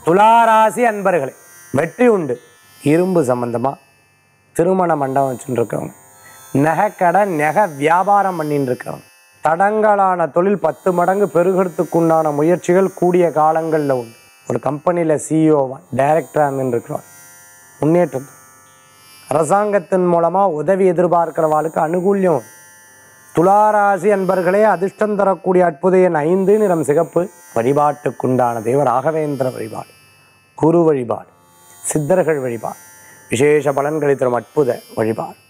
துளாராசி அன்பர்களே வெற்றி உண்டு இரும்பு சம்பந்தமா திருமண மண்டபம் வச்சுட்டு இருக்கவங்க நகைக்கடை நகை வியாபாரம் பண்ணிட்டு இருக்கவங்க தடங்கலான தொழில் பத்து மடங்கு பெருகிறதுக்குண்டான முயற்சிகள் கூடிய காலங்களில் உண்டு ஒரு கம்பெனியில் சிஇஓவா டைரக்டராக இருந்துருக்கிறோம் முன்னேற்றம் அரசாங்கத்தின் மூலமாக உதவி எதிர்பார்க்கிறவாளுக்கு அனுகூல்யம் உண்டு. துளாராசி அன்பர்களே அதிர்ஷ்டம் தரக்கூடிய அற்புத எண் ஐந்து நிறம் சிகப்பு வழிபாட்டுக்குண்டான தெய்வ ராகவேந்திர வழிபாடு குரு வழிபாடு சித்தர்கள் வழிபாடு விசேஷ பலன்களை தரும் அற்புத வழிபாடு